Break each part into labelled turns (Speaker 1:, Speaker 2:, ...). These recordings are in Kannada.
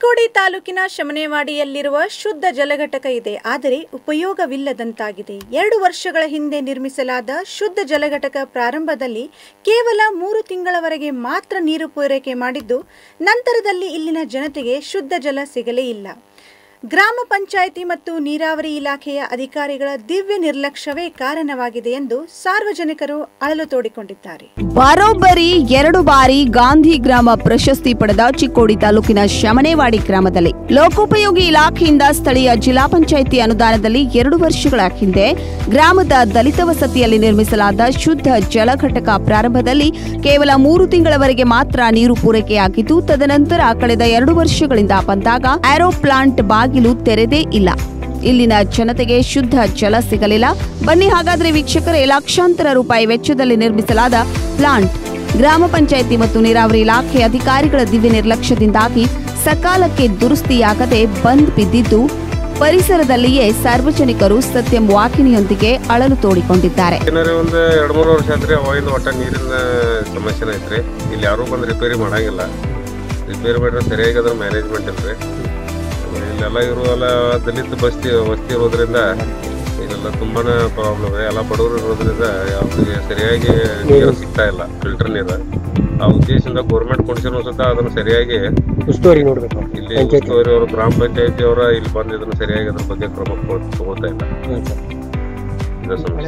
Speaker 1: ಚಿಕ್ಕೋಡಿ ತಾಲೂಕಿನ ಶಮನೇವಾಡಿಯಲ್ಲಿರುವ ಶುದ್ಧ ಜಲಘಟಕ ಇದೆ ಆದರೆ ಉಪಯೋಗವಿಲ್ಲದಂತಾಗಿದೆ ಎರಡು ವರ್ಷಗಳ ಹಿಂದೆ ನಿರ್ಮಿಸಲಾದ ಶುದ್ಧ ಜಲಘಟಕ ಪ್ರಾರಂಭದಲ್ಲಿ ಕೇವಲ ಮೂರು ತಿಂಗಳವರೆಗೆ ಮಾತ್ರ ನೀರು ಪೂರೈಕೆ ಮಾಡಿದ್ದು ನಂತರದಲ್ಲಿ ಇಲ್ಲಿನ ಜನತೆಗೆ ಶುದ್ಧ ಜಲ ಸಿಗಲೇ ಇಲ್ಲ ಗ್ರಾಮ ಪಂಚಾಯಿತಿ ಮತ್ತು ನೀರಾವರಿ ಇಲಾಖೆಯ ಅಧಿಕಾರಿಗಳ ದಿವ್ಯ ನಿರ್ಲಕ್ಷ್ಯವೇ ಕಾರಣವಾಗಿದೆ ಎಂದು ಸಾರ್ವಜನಿಕರು ಅಳಲು ತೋಡಿಕೊಂಡಿದ್ದಾರೆ
Speaker 2: ಬರೋಬ್ಬರಿ ಎರಡು ಬಾರಿ ಗಾಂಧಿ ಗ್ರಾಮ ಪ್ರಶಸ್ತಿ ಪಡೆದ ಚಿಕ್ಕೋಡಿ ತಾಲೂಕಿನ ಶಮನೇವಾಡಿ ಗ್ರಾಮದಲ್ಲಿ ಲೋಕೋಪಯೋಗಿ ಇಲಾಖೆಯಿಂದ ಸ್ಥಳೀಯ ಜಿಲ್ಲಾ ಪಂಚಾಯಿತಿ ಅನುದಾನದಲ್ಲಿ ಎರಡು ವರ್ಷಗಳ ಹಿಂದೆ ಗ್ರಾಮದ ದಲಿತ ವಸತಿಯಲ್ಲಿ ನಿರ್ಮಿಸಲಾದ ಶುದ್ಧ ಜಲಘಟಕ ಪ್ರಾರಂಭದಲ್ಲಿ ಕೇವಲ ಮೂರು ತಿಂಗಳವರೆಗೆ ಮಾತ್ರ ನೀರು ಪೂರೈಕೆಯಾಗಿದ್ದು ತದನಂತರ ಕಳೆದ ಎರಡು ವರ್ಷಗಳಿಂದ ಬಂದಾಗ ಆರೋ ಪ್ಲಾಂಟ್ ಬಾಗಿಲು ತೆರೆದೇ ಇಲ್ಲ ಇಲ್ಲಿನ ಜನತೆಗೆ ಶುದ್ಧ ಜಲ ಸಿಗಲಿಲ್ಲ ಬನ್ನಿ ಹಾಗಾದ್ರೆ ವೀಕ್ಷಕರೇ ಲಕ್ಷಾಂತರ ರೂಪಾಯಿ ವೆಚ್ಚದಲ್ಲಿ ನಿರ್ಮಿಸಲಾದ ಪ್ಲಾಂಟ್ ಗ್ರಾಮ ಪಂಚಾಯಿತಿ ಮತ್ತು ನೀರಾವರಿ ಇಲಾಖೆ ಅಧಿಕಾರಿಗಳ ದಿವ್ಯ ನಿರ್ಲಕ್ಷ್ಯದಿಂದಾಗಿ ಸಕಾಲಕ್ಕೆ ದುರಸ್ತಿಯಾಗದೆ ಬಂದ್ ಬಿದ್ದಿದ್ದು ಪರಿಸರದಲ್ಲಿಯೇ ಸಾರ್ವಜನಿಕರು ಸತ್ಯಂ ವಾಕಿನಿಯೊಂದಿಗೆ ಅಳಲು ತೋಡಿಕೊಂಡಿದ್ದಾರೆ
Speaker 3: ಏನಾರ ಒಂದು ಎರಡು ಮೂರು ವರ್ಷ ಆತ್ರಿ ಅವಾಗಿಂದ ಒಟ್ಟ ನೀರಿನ ಸಮಸ್ಯೆನ ಐತ್ರಿ ಇಲ್ಲಿ ಯಾರು ಬಂದು ರಿಪೇರಿ ಮಾಡಂಗಿಲ್ಲ ರಿಪೇರಿ ಮಾಡಿದ್ರೆ ಸರಿಯಾಗಿ ಅದ್ರ ಮ್ಯಾನೇಜ್ಮೆಂಟ್ ಇಲ್ರಿ ಆಮೇಲೆ ಇಲ್ಲೆಲ್ಲ ಇರುವಲ್ಲ ದಲಿತ ಬಸ್ತಿ ವಸ್ತಿ ಇರೋದ್ರಿಂದ ಇಲ್ಲೆಲ್ಲ ತುಂಬಾನೇ ಪ್ರಾಬ್ಲಮ್ ಎಲ್ಲ ಬಡವರು ಇರೋದ್ರಿಂದ ಅವ್ರಿಗೆ ಸರಿಯಾಗಿ ನೀರು ಸಿಗ್ತಾ ಇಲ್ಲ ಫಿಲ್ಟರ್ ನೀರು ಆ ಉದ್ದೇಶದಿಂದ ಗೌರ್ಮೆಂಟ್ ಕೊಡಿಸಿರೋ ಸುತ್ತ ಅದನ್ನ ಸರಿಯಾಗಿ
Speaker 4: ಉಸ್ತುವಾರಿ ನೋಡ್ಬೇಕು
Speaker 3: ಇಲ್ಲಿ ಉಸ್ತುವಾರಿ ಅವರು ಗ್ರಾಮ ಪಂಚಾಯತಿ ಅವರ ಇಲ್ಲಿ ಬಂದು ಇದನ್ನ ಸರಿಯಾಗಿ ಅದ್ರ ಬಗ್ಗೆ ಕ್ರಮ ತಗೊ- ತಗೋತಾ ಇಲ್ಲ ಇದು ಸಮಸ್ಯೆ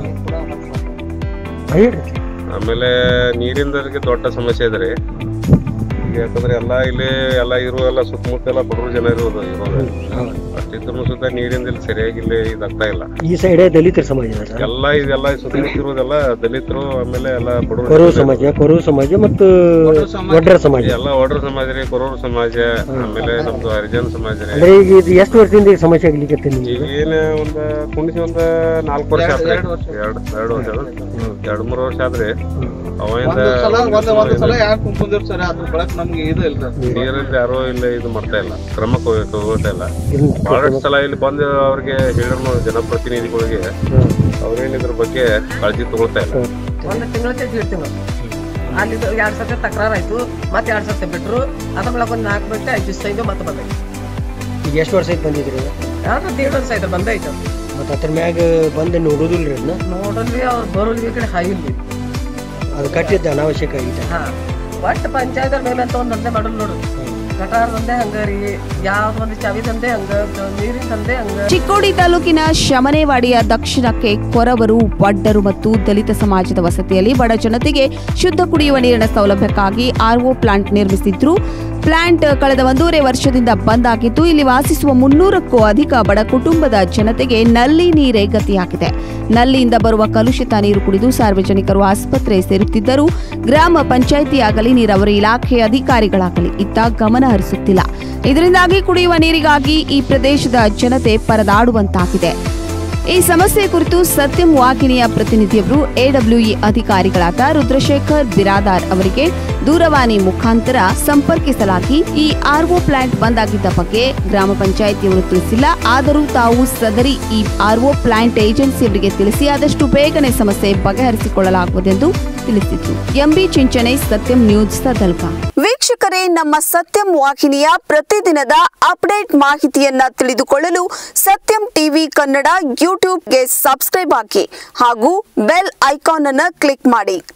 Speaker 4: ಹೇಳ್ರಿ
Speaker 3: ಆಮೇಲೆ ನೀರಿಂದಕ್ಕೆ ದೊಡ್ಡ ಸಮಸ್ಯೆ ಇದೆ ರೀ ಈಗ ಯಾಕಂದ್ರೆ ಎಲ್ಲ ಇಲ್ಲಿ ಎಲ್ಲ ಇರುವ ಎಲ್ಲ ಸುತ್ತಮುತ್ತ ಎಲ್ಲ ಬಡವರು ಜನ ಇರೋದು ಇರೋದು ಅಷ್ಟಿದ್ರು ಸುತ್ತ ನೀರಿಂದ ಇಲ್ಲಿ ಸರಿಯಾಗಿ ಇಲ್ಲಿ ಇದಾಗ್ತಾ ಇಲ್ಲ
Speaker 4: ಈ ಸೈಡ್ ದಲಿತರ ಸಮಾಜ ಇದೆ ಸರ್
Speaker 3: ಎಲ್ಲ ಇದೆಲ್ಲ ಸುತ್ತಮುತ್ತ ಇರೋದೆಲ್ಲ ದಲಿತರು ಆಮೇಲೆ ಎಲ್ಲ
Speaker 4: ಕೊರವ
Speaker 3: ಬಡವರು
Speaker 4: ಸಮಾಜ ಕೊರವ ಸಮಾಜ ಮತ್ತು ಒಡ್ರ ಸಮಾಜ
Speaker 3: ಎಲ್ಲ ಒಡ್ರ ಸಮಾಜ ರೀ ಕೊರೂರು ಸಮಾಜ ಆಮೇಲೆ ನಮ್ದು ಹರಿಜನ್ ಸಮಾಜ ರೀ
Speaker 4: ಅಂದ್ರೆ ಈಗ ಇದು ಎಷ್ಟು ವರ್ಷದಿಂದ ಈ ಸಮಸ್ಯೆ ಆಗ್ಲಿಕ್ಕೆ ನಿಮ್ಗೆ
Speaker 3: ಈಗ ಏನ ಒಂದ್ ಕುಣಿಸಿ ಒಂದ್ ನಾಲ್ಕು ವರ್ಷ ಆತ್ರಿ ಎರಡ್ ಎರಡು ವರ್ಷ ಎರಡ್ ಮೂರು ವರ್ಷ ಆದ್ರಿ ಅವಾಗಿಂದ
Speaker 5: ಒಂದ್ ಒಂದ್ ಸಲ ಯಾಕೆ ಕುಂಕುಂದಿರ್ ಸರ್ ಅದ್ರ ಬಳಕ ನಮ್ಗೆ ಇದು ಇಲ್ಲ
Speaker 3: ನೀರಿಂದ ಯಾರು ಇಲ್ಲ ಇದು ಮಾಡ್ತಾ ಇಲ್ಲ ಕ್ರಮ ಕೊ- ತಗೋತಾ ಇಲ್ಲ
Speaker 4: ಇದನ್ನ
Speaker 3: ಬಹಳಷ್ಟು ಸಲ ಇಲ್ಲಿ ಬಂದು ಅವ್ರಿಗೆ ಹೇಳಿದ್ರು ಜನಪ್ರತಿನಿಧಿಗಳಿಗೆ ಅವ್ರೇನ್ ಇದ್ರ ಬಗ್ಗೆ ಕಾಳಜಿ ತಗೊಳ್ತಾ ಇಲ್ಲ
Speaker 6: ಒಂದು ತಿಂಗಳ ದೇಡ್ ತಿಂಗಳು ಅಲ್ಲಿ ಎರಡ್ ಸತಿ ತಕರಾರ್ ಆಯ್ತು ಮತ್ತೆ ಎರಡ್ ಸತಿ ಬಿಟ್ರು ಅದ್ರ ಬಳಕ ಒಂದ್ ನಾಲ್ಕು ಬಿಟ್ಟು ಐದು ದಿವಸ ಐದು ಮತ್ತೆ ಬಂದೈತಿ
Speaker 4: ಈಗ ಎಷ್ಟು ವರ್ಷ ಆಯ್ತು ಬಂದಿದ್ರಿ
Speaker 6: ಯಾವ್ದು ದೇಡ್ ವರ್ಷ ಆಯ್ತು ಬಂದೈತು
Speaker 4: ಮತ್ತೆ ಅದ್ರ ಮ್ಯಾಗ ಬಂದು ನೋಡುದಿಲ್ರಿ ಅದನ್ನ
Speaker 6: ನೋಡಲ್ವಿ ಅವ್ರು ಬರೋಲ್ವಿ ಈ ಕಡೆ ಹಾಯಿಲ್ವಿ
Speaker 4: ಅದು ಕಟ್ಟಿದ್ದ ಅನಾವಶ್ಯಕ ಆಗಿದೆ
Speaker 6: ಹಾ ಒಟ್ಟು ಪಂಚಾಯತ್ ಮೇಲೆ ಅಂತ ಒಂದ್ ದಂಧೆ ಮಾಡಲ್ ನೋಡು ಗಟಾರ ದಂಧೆ ಹಂಗ ರೀ ಯಾವ್ದು ಒಂದು ಚಾವಿ ದಂಧೆ ಹಂಗ ನೀರಿನ ದಂಧೆ ಹಂಗ
Speaker 2: ಚಿಕ್ಕೋಡಿ ತಾಲೂಕಿನ ಶಮನೇವಾಡಿಯ ದಕ್ಷಿಣಕ್ಕೆ ಕೊರವರು ವಡ್ಡರು ಮತ್ತು ದಲಿತ ಸಮಾಜದ ವಸತಿಯಲ್ಲಿ ಬಡ ಜನತೆಗೆ ಶುದ್ಧ ಕುಡಿಯುವ ನೀರಿನ ಸೌಲಭ್ಯಕ್ಕಾಗಿ ಆರ್ಒ ಪ್ಲಾಂಟ್ ನಿರ್ಮಿಸಿದ್ರು ಪ್ಲಾಂಟ್ ಕಳೆದ ಒಂದೂವರೆ ವರ್ಷದಿಂದ ಬಂದ್ ಆಗಿದ್ದು ಇಲ್ಲಿ ವಾಸಿಸುವ ಮುನ್ನೂರಕ್ಕೂ ಅಧಿಕ ಬಡ ಕುಟುಂಬದ ಜನತೆಗೆ ನಲ್ಲಿ ನೀರೇ ಗತಿಯಾಗಿದೆ ನಲ್ಲಿಯಿಂದ ಬರುವ ಕಲುಷಿತ ನೀರು ಕುಡಿದು ಸಾರ್ವಜನಿಕರು ಆಸ್ಪತ್ರೆ ಸೇರುತ್ತಿದ್ದರೂ ಗ್ರಾಮ ಪಂಚಾಯಿತಿ ಆಗಲಿ ನೀರಾವರಿ ಇಲಾಖೆ ಅಧಿಕಾರಿಗಳಾಗಲಿ ಇತ್ತ ಗಮನ ಹರಿಸುತ್ತಿಲ್ಲ ಇದರಿಂದಾಗಿ ಕುಡಿಯುವ ನೀರಿಗಾಗಿ ಈ ಪ್ರದೇಶದ ಜನತೆ ಪರದಾಡುವಂತಾಗಿದೆ ಈ ಸಮಸ್ಯೆ ಕುರಿತು ಸತ್ಯಂ ವಾಹಿನಿಯ ಪ್ರತಿನಿಧಿಯವರು ಎಡಬ್ಲ್ಯೂಇ ಅಧಿಕಾರಿಗಳಾದ ರುದ್ರಶೇಖರ್ ಬಿರಾದಾರ್ ಅವರಿಗೆ ದೂರವಾಣಿ ಮುಖಾಂತರ ಸಂಪರ್ಕಿಸಲಾಗಿ ಈ ಆರ್ಒ ಪ್ಲಾಂಟ್ ಬಂದ್ ಆಗಿದ್ದ ಬಗ್ಗೆ ಗ್ರಾಮ ಪಂಚಾಯಿತಿಯವರು ತಿಳಿಸಿಲ್ಲ ಆದರೂ ತಾವು ಸದರಿ ಈ ಆರ್ಒ ಪ್ಲಾಂಟ್ ಏಜೆನ್ಸಿಯವರಿಗೆ ತಿಳಿಸಿ ಆದಷ್ಟು ಬೇಗನೆ ಸಮಸ್ಯೆ ಬಗೆಹರಿಸಿಕೊಳ್ಳಲಾಗುವುದೆಂದು ತಿಳಿಸಿದ್ರು ಎಂಬಿ ಚಿಂಚನೆ ಸತ್ಯಂ ನ್ಯೂಸ್ ಸದಲ್ಗ ವೀಕ್ಷಕರೇ ನಮ್ಮ ಸತ್ಯಂ ವಾಹಿನಿಯ ಪ್ರತಿದಿನದ ಅಪ್ಡೇಟ್ ಮಾಹಿತಿಯನ್ನ ತಿಳಿದುಕೊಳ್ಳಲು ಸತ್ಯಂ ಟಿವಿ ಕನ್ನಡ ಯೂಟ್ಯೂಬ್ಗೆ ಸಬ್ಸ್ಕ್ರೈಬ್ ಹಾಕಿ ಹಾಗೂ ಬೆಲ್ ಐಕಾನ್ ಅನ್ನು ಕ್ಲಿಕ್ ಮಾಡಿ